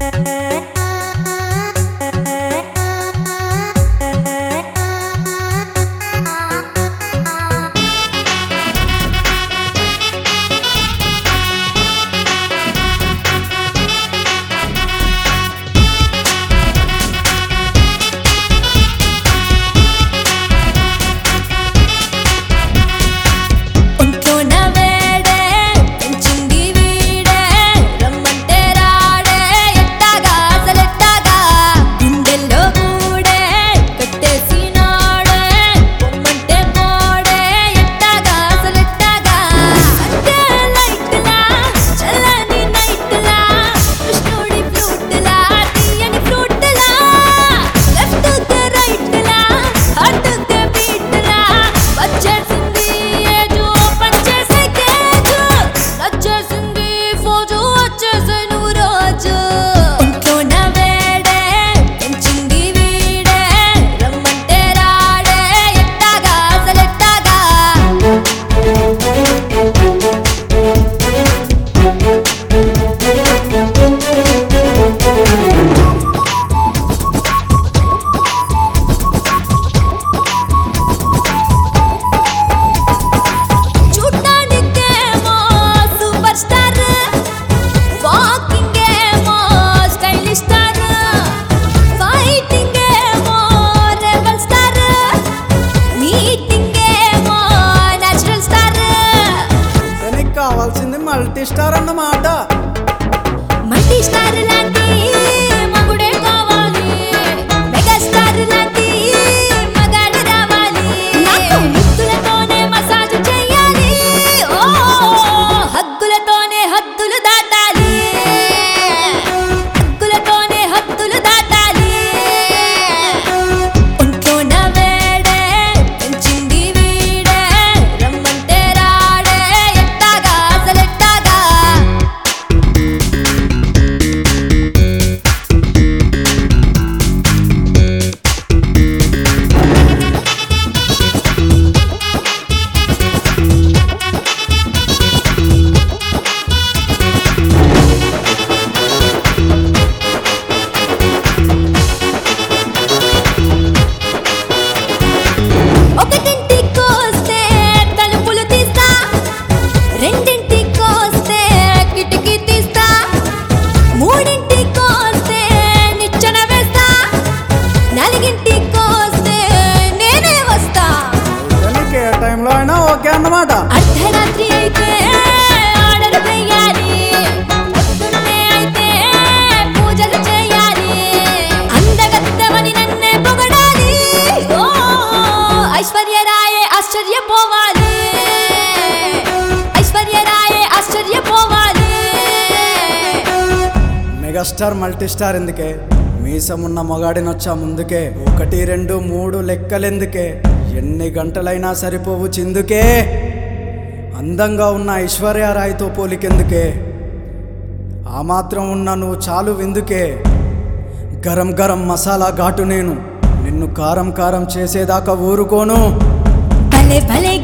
ఒంట్లోన వేడే పెంచింది వీడే రమ్మంటే రాడే ఎట్టాగా అసలెట్టాగా గుండెల్లో గూడే కట్టేసినాడే పొమ్మంటే పోడే ఎట్టాగా అసలెట్టాగా అంటే లైట్లా చల్లని నైట్లా కృష్ణుడి ఫ్లూట్లా తీయని ఫ్లూట్లా లెఫ్ట్ కి రైట్లా హార్ట్ కి బీట్లా వచ్చేసింది ఏజు పంచేసే కేజు నచ్చేసింది ఫోజు వచ్చేసే నువ్వు రోజు ఒంట్లోన వేడే పెంచింది వీడే రమ్మంటే రాడే ఎట్టాగా అసలెట్టాగా చూడ్డానికేమో సూపర్ స్టార్ వాకింగ్ ఏమో స్టైలిష్ స్టార్ ఫైటింగ్ ఏమో రెబల్ స్టార్ మీటింగ్ ఏమో నేచురల్ స్టార్ దానికి కావాల్సింది మల్టీ స్టార్ అన్నమాట మల్టీ స్టార్ లాంటి మగుడే కావాలి మెగా స్టార్ లాంటి మగాడు రావాలి ముద్దులతోనే మసాజ్ చేయాలి ఓ హద్దులతోనే హద్దులు దాటాలి హద్దులతోనే హద్దులు దాటాలి ఒంట్లోన వేడే పెంచింది వీడే రమ్మంటే రాడే ఎట్టాగా అసలెట్టాగా ఒకటింటికొస్తే తలుపులు తీస్తా రెండింటికొస్తే కిటికీ తీస్తా మూడింటికొస్తే నిచ్చెన వేస్తా నాలుగింటికొస్తే నేనే వస్తా దానికి ఏ టైంలో అయినా ఓకే అన్నమాట అర్ధరాత్రి అయితే ఆర్డర్ వేయాలి పొద్దున్నే అయితే పూజలు చేయాలి అందగత్తెవని నన్నే పొగడాలి ఓ ఐశ్వర్యరాయే ఆశ్చర్యపోవాలి ఐశ్వర్యరాయే ఆశ్చర్యపోవాలి మెగాస్టార్ మల్టీ స్టార్ ఎందుకే మీసమున్న మొగాడినొచ్చా ముందుకే ఒకటి రెండు మూడు లెక్కలెందుకే ఎన్ని గంటలైనా సరిపోవు చిందుకే అందంగా ఉన్న ఐశ్వర్యరాయ్తో పోలికెందుకే ఆ మాత్రం ఉన్న నువ్వు చాలు విందుకే గరం గరం మసాలా ఘాటు నేను నిన్ను కారం కారం చేసేదాకా ఊరుకోను భలే భలే